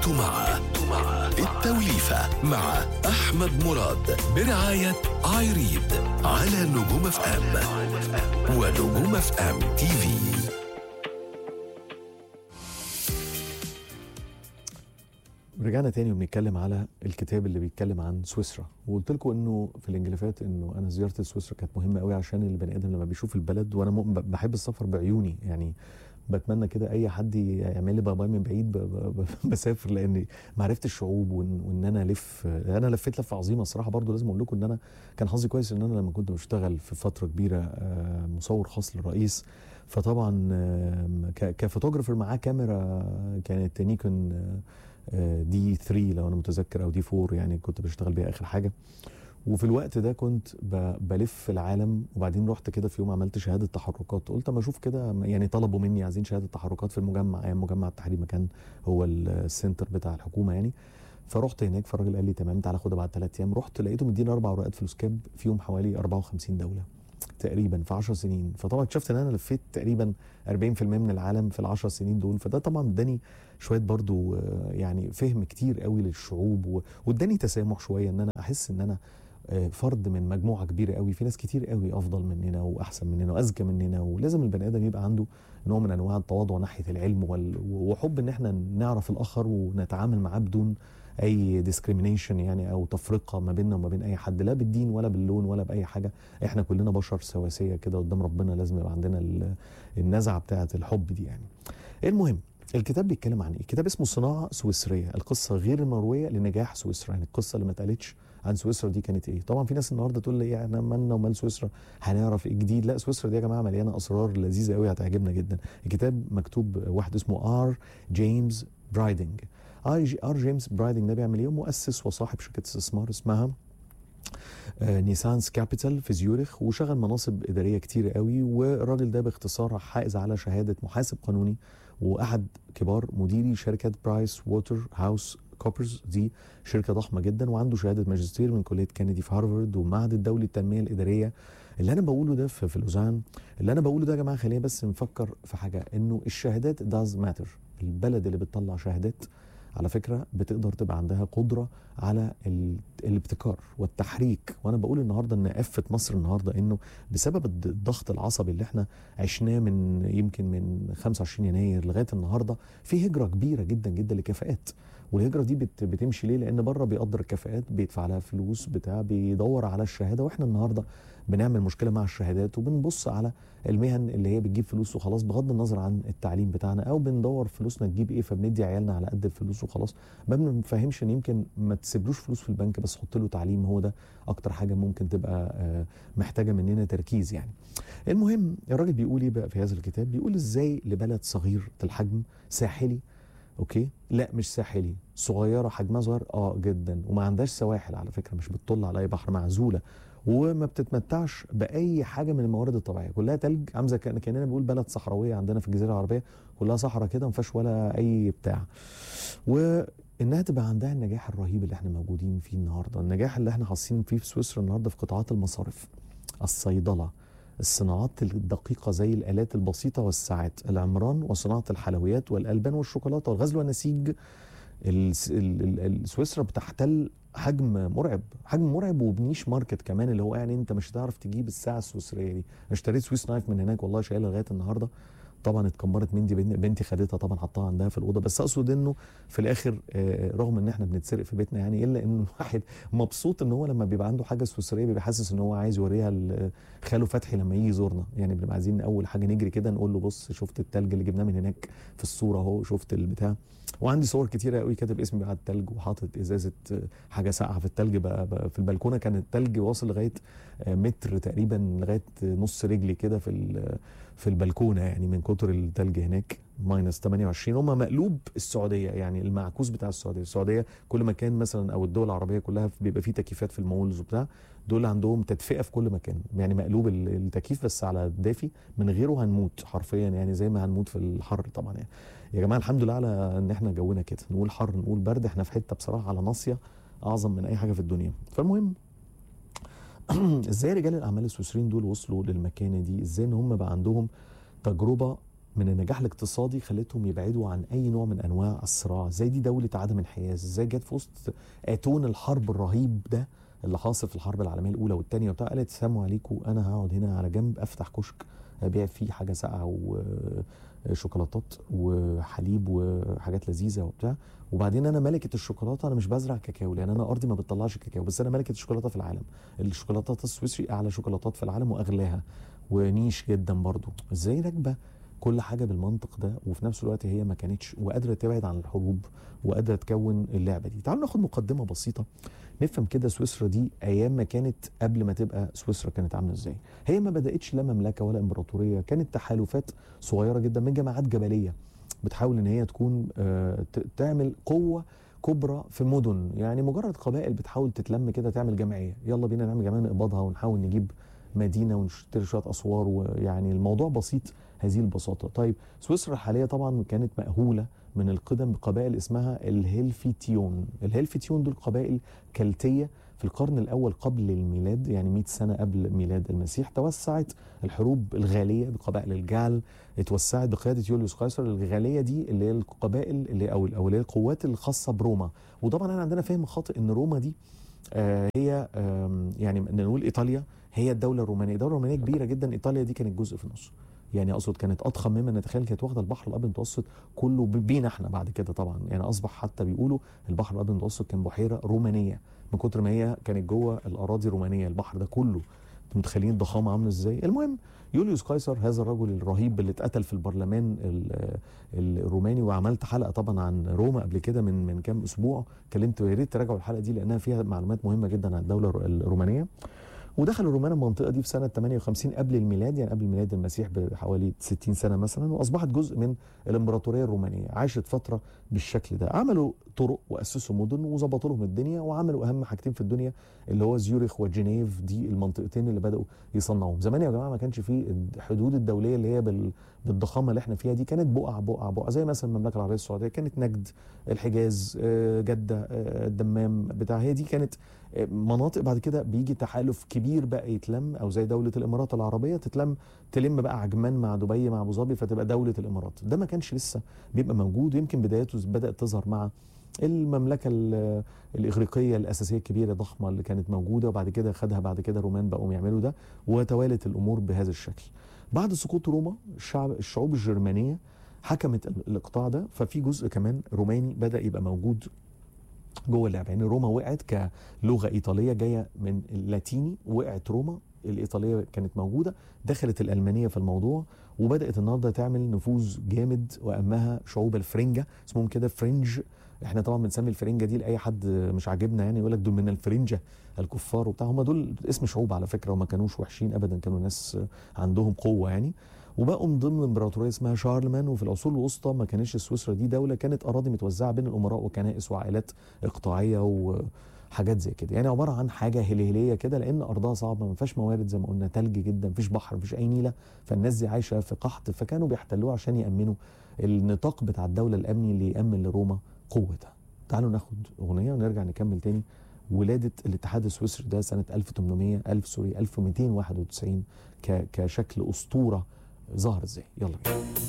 انتوا مع التوليفة مع أحمد مراد برعاية عايريد على نجوم اف ام ونجوم اف ام تي في رجعنا تاني وبنتكلم على الكتاب اللي بيتكلم عن سويسرا وقلت لكم انه في الانجليفات انه انا زيارتي لسويسرا كانت مهمه قوي عشان البني ادم لما بيشوف البلد وانا م- بحب السفر بعيوني يعني بتمنى كده اي حد يعمل لي باباي من بعيد ب- ب- ب- بسافر لان معرفه الشعوب وان, وإن انا الف انا لفيت لفه عظيمه الصراحه برضو لازم اقول لكم ان انا كان حظي كويس ان انا لما كنت بشتغل في فتره كبيره آه، مصور خاص للرئيس فطبعا آم، ك- كفوتوجرافر معاه كاميرا كانت نيكون آه، دي 3 لو انا متذكر او دي 4 يعني كنت بشتغل بيها اخر حاجه وفي الوقت ده كنت ب- بلف العالم وبعدين رحت كده في يوم عملت شهاده تحركات قلت اما اشوف كده يعني طلبوا مني عايزين شهاده تحركات في المجمع ايام مجمع التحرير مكان هو السنتر بتاع الحكومه يعني فرحت هناك فالراجل قال لي تمام تعالى خدها بعد ثلاث ايام رحت لقيته مديني اربع ورقات فلوس كاب فيهم حوالي 54 دوله تقريبا في 10 سنين فطبعا اكتشفت ان انا لفيت تقريبا 40% من العالم في ال 10 سنين دول فده طبعا اداني شويه برضو آه، يعني فهم كتير قوي للشعوب و- واداني تسامح شويه ان انا احس ان انا آه، فرد من مجموعه كبيره قوي في ناس كتير قوي افضل مننا واحسن مننا واذكى مننا ولازم البني ادم يبقى عنده نوع من انواع التواضع ناحيه العلم وال- وحب ان احنا نعرف الاخر ونتعامل معاه بدون اي ديسكريميشن يعني او تفرقه ما بيننا وما بين اي حد لا بالدين ولا باللون ولا باي حاجه احنا كلنا بشر سواسيه كده قدام ربنا لازم يبقى عندنا ال- النزعه بتاعه الحب دي يعني المهم الكتاب بيتكلم عن ايه؟ الكتاب اسمه صناعه سويسريه، القصه غير المرويه لنجاح سويسرا، يعني القصه اللي ما اتقالتش عن سويسرا دي كانت ايه؟ طبعا في ناس النهارده تقول لي احنا مالنا ومال سويسرا هنعرف ايه جديد؟ لا سويسرا دي يا جماعه مليانه اسرار لذيذه قوي هتعجبنا جدا. الكتاب مكتوب واحد اسمه ار جيمس برايدنج. ار جي- ار جيمس برايدنج ده بيعمل ايه؟ مؤسس وصاحب شركه استثمار اسمها آه، نيسانس كابيتال في زيورخ وشغل مناصب اداريه كتير قوي والراجل ده باختصار حائز على شهاده محاسب قانوني واحد كبار مديري شركه برايس ووتر هاوس كوبرز دي شركه ضخمه جدا وعنده شهاده ماجستير من كليه كندي في هارفارد والمعهد الدولي للتنميه الاداريه اللي انا بقوله ده في, في لوزان اللي انا بقوله ده يا جماعه خلينا بس نفكر في حاجه انه الشهادات داز ماتر البلد اللي بتطلع شهادات على فكره بتقدر تبقى عندها قدره على ال- الابتكار والتحريك وانا بقول النهارده ان قفه مصر النهارده انه بسبب الض- الضغط العصبي اللي احنا عشناه من يمكن من 25 يناير لغايه النهارده في هجره كبيره جدا جدا لكفاءات والهجره دي بت بتمشي ليه؟ لان بره بيقدر الكفاءات بيدفع لها فلوس بتاع بيدور على الشهاده واحنا النهارده بنعمل مشكله مع الشهادات وبنبص على المهن اللي هي بتجيب فلوس وخلاص بغض النظر عن التعليم بتاعنا او بندور فلوسنا تجيب ايه فبندي عيالنا على قد الفلوس وخلاص ما بنفهمش ان يمكن ما تسيبلوش فلوس في البنك بس حط له تعليم هو ده اكتر حاجه ممكن تبقى آه، محتاجه مننا تركيز يعني المهم الراجل بيقول ايه بقى في هذا الكتاب بيقول ازاي لبلد صغير الحجم ساحلي اوكي لا مش ساحلي صغيره حجمها صغير اه جدا وما عندهاش سواحل على فكره مش بتطل على اي بحر معزوله وما بتتمتعش باي حاجه من الموارد الطبيعيه كلها تلج عامله زي كأن- كاننا بنقول بلد صحراويه عندنا في الجزيره العربيه كلها صحراء كده ما فيهاش ولا اي بتاع وانها تبقى عندها النجاح الرهيب اللي احنا موجودين فيه النهارده النجاح اللي احنا حاسين فيه في سويسرا النهارده في قطاعات المصارف الصيدله الصناعات الدقيقة زي الآلات البسيطة والساعات العمران وصناعة الحلويات والألبان والشوكولاتة والغزل والنسيج الس- ال- ال- ال- سويسرا بتحتل حجم مرعب حجم مرعب وبنيش ماركت كمان اللي هو يعني انت مش هتعرف تجيب الساعه السويسريه دي انا اشتريت سويس نايف من هناك والله شايلها لغايه النهارده طبعا اتكمرت مني بن- بنتي خدتها طبعا حطها عندها في الاوضه بس اقصد انه في الاخر آه، رغم ان احنا بنتسرق في بيتنا يعني الا انه الواحد مبسوط ان هو لما بيبقى عنده حاجه سويسريه بيبقى حاسس ان هو عايز يوريها ل- خاله فتحي لما يجي يزورنا يعني بنبقى عايزين اول حاجه نجري كده نقول له بص شفت التلج اللي جبناه من هناك في الصوره اهو شفت البتاع وعندي صور كتيره قوي كاتب اسمي على التلج وحاطط ازازه آه، حاجه ساقعه في التلج بقى, بقى في البلكونه كان التلج واصل لغايه آه، متر تقريبا لغايه نص رجلي كده في ال- في البلكونه يعني من كتر التلج هناك ماينس 28 هم مقلوب السعوديه يعني المعكوس بتاع السعوديه السعوديه كل مكان مثلا او الدول العربيه كلها بيبقى فيه تكييفات في المولز وبتاع دول عندهم تدفئه في كل مكان يعني مقلوب ال- التكييف بس على الدافي من غيره هنموت حرفيا يعني زي ما هنموت في الحر طبعا يعني يا جماعه الحمد لله على ان احنا جونا كده نقول حر نقول برد احنا في حته بصراحه على ناصيه اعظم من اي حاجه في الدنيا فالمهم ازاي رجال الاعمال السويسريين دول وصلوا للمكانه دي ازاي ان هم بقى عندهم تجربه من النجاح الاقتصادي خلتهم يبعدوا عن اي نوع من انواع الصراع ازاي دي دوله عدم انحياز ازاي جت في وسط اتون الحرب الرهيب ده اللي حاصل في الحرب العالميه الاولى والثانيه وبتاع قالت سلام عليكم انا هقعد هنا على جنب افتح كشك ابيع فيه حاجه ساقعه وشوكولاتات وحليب وحاجات لذيذه وبتاع وبعدين انا ملكه الشوكولاته انا مش بزرع كاكاو لان انا ارضي ما بتطلعش كاكاو بس انا ملكه الشوكولاته في العالم الشوكولاتات السويسري اعلى شوكولاتات في العالم واغلاها ونيش جدا برضو ازاي راكبه كل حاجه بالمنطق ده وفي نفس الوقت هي ما كانتش وقادره تبعد عن الحروب وقادره تكون اللعبه دي تعالوا ناخد مقدمه بسيطه نفهم كده سويسرا دي ايام ما كانت قبل ما تبقى سويسرا كانت عامله ازاي هي ما بداتش لا مملكه ولا امبراطوريه كانت تحالفات صغيره جدا من جماعات جبليه بتحاول ان هي تكون آه تعمل قوه كبرى في مدن يعني مجرد قبائل بتحاول تتلم كده تعمل جمعيه يلا بينا نعمل جمعيه نقبضها ونحاول نجيب مدينه ونشتري شويه اسوار ويعني الموضوع بسيط هذه البساطه طيب سويسرا الحاليه طبعا كانت مأهوله من القدم بقبائل اسمها الهيلفيتيون الهيلفيتيون دول قبائل كلتيه في القرن الاول قبل الميلاد يعني 100 سنه قبل ميلاد المسيح توسعت الحروب الغاليه بقبائل الجعل اتوسعت بقياده يوليوس قيصر الغاليه دي اللي هي القبائل اللي او او اللي هي القوات الخاصه بروما وطبعا احنا عندنا فهم خاطئ ان روما دي آه هي آه يعني نقول ايطاليا هي الدوله الرومانيه الدوله الرومانيه كبيره جدا ايطاليا دي كانت جزء في النص يعني اقصد كانت اضخم مما نتخيل كانت واخده البحر الابيض المتوسط كله بينا احنا بعد كده طبعا يعني اصبح حتى بيقولوا البحر الابيض المتوسط كان بحيره رومانيه من كتر ما هي كانت جوه الاراضي الرومانيه البحر ده كله انتم متخيلين الضخامه عامله ازاي المهم يوليوس قيصر هذا الرجل الرهيب اللي اتقتل في البرلمان الروماني وعملت حلقه طبعا عن روما قبل كده من من كام اسبوع كلمت يا ريت تراجعوا الحلقه دي لانها فيها معلومات مهمه جدا عن الدوله الرومانيه ودخل الرومان المنطقه دي في سنه 58 قبل الميلاد يعني قبل ميلاد المسيح بحوالي 60 سنه مثلا واصبحت جزء من الامبراطوريه الرومانيه عاشت فتره بالشكل ده عملوا طرق واسسوا مدن وظبطوا لهم الدنيا وعملوا اهم حاجتين في الدنيا اللي هو زيوريخ وجنيف دي المنطقتين اللي بداوا يصنعوهم زمان يا جماعه ما كانش في الحدود الدوليه اللي هي بالضخامه اللي احنا فيها دي كانت بقع بقع بقع زي مثلا المملكه العربيه السعوديه كانت نجد الحجاز جده الدمام بتاع هي دي كانت مناطق بعد كده بيجي تحالف كبير بقى يتلم او زي دوله الامارات العربيه تتلم تلم بقى عجمان مع دبي مع ابو ظبي فتبقى دوله الامارات ده ما كانش لسه بيبقى موجود يمكن بدايته بدات تظهر مع المملكه الاغريقيه الاساسيه الكبيره ضخمه اللي كانت موجوده وبعد كده خدها بعد كده الرومان بقوا يعملوا ده وتوالت الامور بهذا الشكل بعد سقوط روما الشعب الشعوب الجرمانيه حكمت الاقطاع ده ففي جزء كمان روماني بدا يبقى موجود جوه اللعبه يعني روما وقعت كلغه ايطاليه جايه من اللاتيني وقعت روما الايطاليه كانت موجوده دخلت الالمانيه في الموضوع وبدات النهارده تعمل نفوذ جامد واهمها شعوب الفرنجه اسمهم كده فرنج احنا طبعا بنسمي الفرنجه دي لاي حد مش عاجبنا يعني يقول لك دول من الفرنجه الكفار وبتاع هم دول اسم شعوب على فكره وما كانوش وحشين ابدا كانوا ناس عندهم قوه يعني وبقوا من ضمن امبراطوريه اسمها شارلمان وفي العصور الوسطى ما كانتش سويسرا دي دوله كانت اراضي متوزعه بين الامراء وكنائس وعائلات اقطاعيه وحاجات زي كده يعني عباره عن حاجه هلهليه كده لان ارضها صعبه ما فيهاش موارد زي ما قلنا تلج جدا مفيش بحر مفيش اي نيله فالناس دي عايشه في قحط فكانوا بيحتلوها عشان يامنوا النطاق بتاع الدوله الامني اللي يامن لروما قوتها تعالوا ناخد اغنيه ونرجع نكمل تاني ولاده الاتحاد السويسري ده سنه 1800 1000 سوري 1291 كشكل اسطوره ظهر ازاي يلا بينا